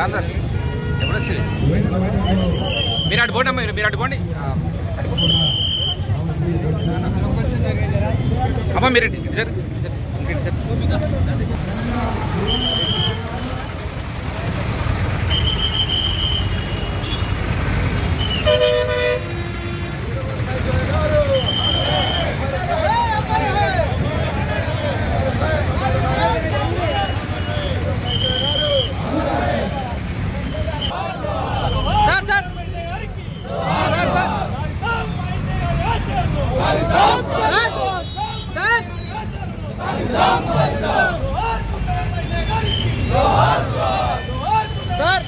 రామదాస్ ఎప్పుడు వస్తుంది మీరు అటు పోండి అమ్మా మీరు అటు పోండి ఆ, అటు పో. అమ్మా మీరు ఇటు ఇటు జరు, ఇటు జరు, ఇటు జరు. Sir sir sir sir sir sir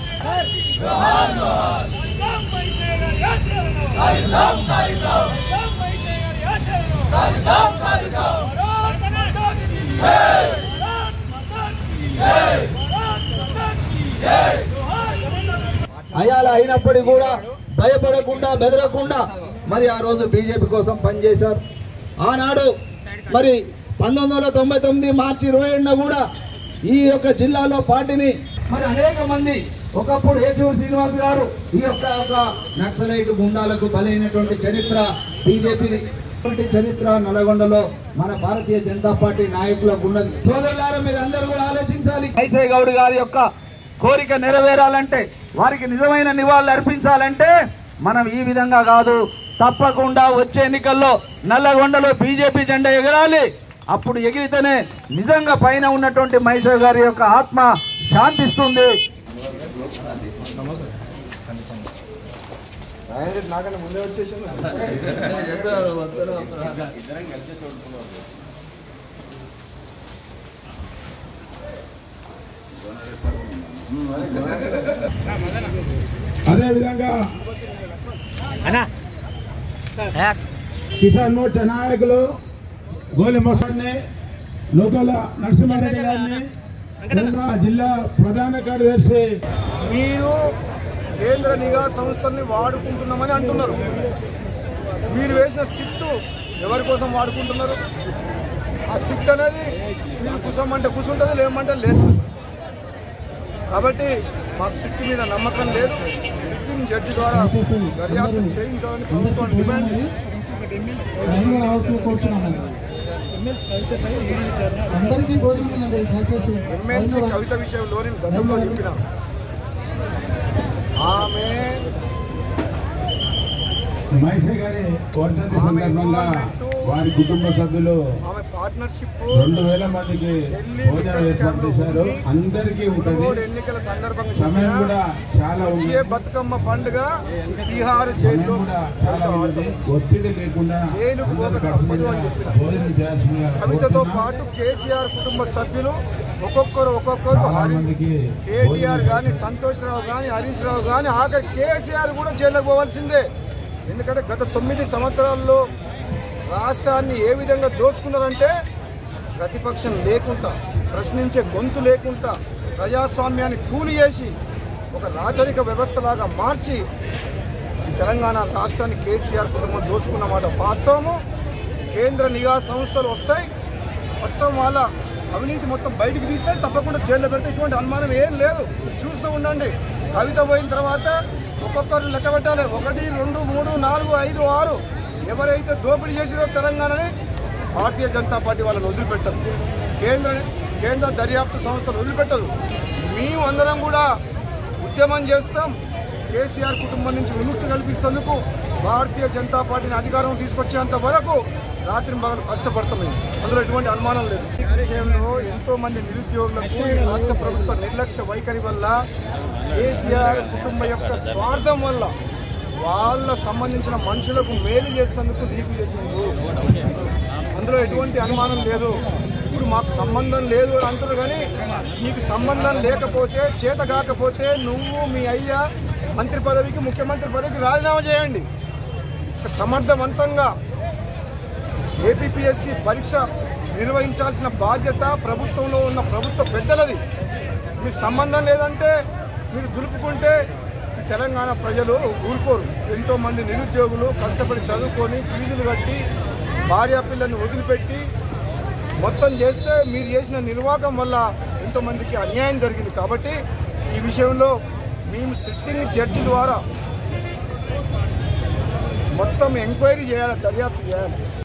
అయాల అయినప్పటికీ కూడా భయపడకుండా బెదరకుండా మరి ఆ రోజు బీజేపీ కోసం పనిచేశారు ఆనాడు మరి పంతొమ్మిది వందల తొంభై తొమ్మిది మార్చి ఇరవై ఏడున కూడా ఈ యొక్క జిల్లాలో పార్టీని మరి అనేక మంది ఒకప్పుడు ఏచూరు శ్రీనివాస్ గారు ఈ యొక్క ఒక నక్సలైట్ గుండాలకు బలైనటువంటి చరిత్ర బీజేపీ చరిత్ర నల్గొండలో మన భారతీయ జనతా పార్టీ నాయకులకు ఉన్నది సోదరులారా మీరు అందరూ కూడా ఆలోచించాలి ఐసే గౌడ్ గారి యొక్క కోరిక నెరవేరాలంటే వారికి నిజమైన నివాళులు అర్పించాలంటే మనం ఈ విధంగా కాదు తప్పకుండా వచ్చే ఎన్నికల్లో నల్లగొండలో బీజేపీ జెండా ఎగరాలి అప్పుడు ఎగిరితేనే నిజంగా పైన ఉన్నటువంటి మైసూర్ గారి యొక్క ఆత్మ శాంతిస్తుంది అదేవిధంగా కిసాన్ మోర్చా నాయకులు గోలి మొసాన్ని నూకల నరసింహారెడ్డి గారిని ఇంకా జిల్లా ప్రధాన కార్యదర్శి మీరు కేంద్ర నిఘా సంస్థల్ని వాడుకుంటున్నామని అంటున్నారు మీరు వేసిన సిట్టు ఎవరి కోసం వాడుకుంటున్నారు ఆ సిట్ అనేది మీరు కూసమంటే కూర్చుంటుంది లేమంటే లేదు కాబట్టి మాకు సిట్ మీద నమ్మకం లేదు సిట్టింగ్ జడ్జి ద్వారా దర్యాప్తు చేయించాలని ప్రభుత్వం డిమాండ్ అందరికీ భోజనం ఉన్నది దయచేసి ఎమ్మెల్సీ కవిత విషయంలో నేను గతంలో చెప్పిన ఆమె మహేష్ గారి వర్ధంతి సందర్భంగా వారి కుటుంబ సభ్యులు ఆమె పార్ట్నర్షిప్ రెండు వేల మందికి భోజనం ఏర్పాటు చేశారు అందరికీ ఉంటుంది మూడు ఎన్నికల సందర్భంగా సమయం చెప్పిన కూడా చాలా ఉంది వచ్చే బతుకమ్మ పండుగ బీహార్ సమయం జైల్లో కూడా చాలా ఉన్నది ఒత్తిడి లేకుండా జైలుకు పోక అందరూ తప్పదు కడుపు అని మీద చెప్పిన. భోజనం చేయాల్సిందిగా కవితతో కోరుతున్నాం. పాటు కేసీఆర్ కుటుంబ సభ్యులు ఒక్కొక్కరు ఒక్కొక్కరు చాలా హరి మందికి కేటీఆర్ కానీ సంతోష్ రావు కానీ హరీష్ రావు కానీ ఆఖరి కేసీఆర్ కూడా జైలుకు పోవాల్సిందే ఎందుకంటే గత తొమ్మిది సంవత్సరాల్లో రాష్ట్రాన్ని ఏ విధంగా దోచుకున్నారంటే ప్రతిపక్షం లేకుండా ప్రశ్నించే గొంతు లేకుండా ప్రజాస్వామ్యాన్ని కూలి చేసి ఒక రాచరిక వ్యవస్థలాగా మార్చి ఈ తెలంగాణ రాష్ట్రాన్ని కేసీఆర్ కుటుంబం దోచుకున్న మాట వాస్తవము కేంద్ర నిఘా సంస్థలు వస్తాయి మొత్తం వాళ్ళ అవినీతి మొత్తం బయటికి తీస్తే తప్పకుండా జైల్లో పెడితే ఇటువంటి అనుమానం ఏం లేదు చూస్తూ ఉండండి కవిత పోయిన తర్వాత ఒక్కొక్కరు లెక్క పెట్టాలి ఒకటి రెండు మూడు నాలుగు ఐదు ఆరు ఎవరైతే దోపిడీ చేసిరో తెలంగాణని భారతీయ జనతా పార్టీ వాళ్ళని వదిలిపెట్టదు కేంద్ర కేంద్ర దర్యాప్తు సంస్థలు వదిలిపెట్టదు మేము అందరం కూడా ఉద్యమం చేస్తాం కేసీఆర్ కుటుంబం నుంచి విముక్తి కల్పిస్తేందుకు భారతీయ జనతా పార్టీని అధికారం తీసుకొచ్చేంత వరకు రాత్రి పగలు కష్టపడతాం మేము అందులో ఎటువంటి అనుమానం లేదు ఈ విషయంలో ఎంతో మంది నిరుద్యోగులకు ఈ రాష్ట్ర ప్రభుత్వ నిర్లక్ష్య వైఖరి వల్ల కేసీఆర్ కుటుంబ యొక్క స్వార్థం వల్ల వాళ్ళ సంబంధించిన మనుషులకు మేలు చేసేందుకు లీకు చేసింది అందులో ఎటువంటి అనుమానం లేదు ఇప్పుడు మాకు సంబంధం లేదు అని అంటారు కానీ నీకు సంబంధం లేకపోతే చేత కాకపోతే నువ్వు మీ అయ్య మంత్రి పదవికి ముఖ్యమంత్రి పదవికి రాజీనామా చేయండి సమర్థవంతంగా ఏపీపీఎస్సి పరీక్ష నిర్వహించాల్సిన బాధ్యత ప్రభుత్వంలో ఉన్న ప్రభుత్వ పెద్దలది మీకు సంబంధం లేదంటే మీరు దులుపుకుంటే ఈ తెలంగాణ ప్రజలు ఊరుకోరు ఎంతోమంది నిరుద్యోగులు కష్టపడి చదువుకొని ఫీజులు కట్టి భార్యా పిల్లల్ని వదిలిపెట్టి మొత్తం చేస్తే మీరు చేసిన నిర్వాహకం వల్ల ఎంతోమందికి అన్యాయం జరిగింది కాబట్టి ఈ విషయంలో మేము సిట్టింగ్ జడ్జి ద్వారా మొత్తం ఎంక్వైరీ చేయాలి దర్యాప్తు చేయాలి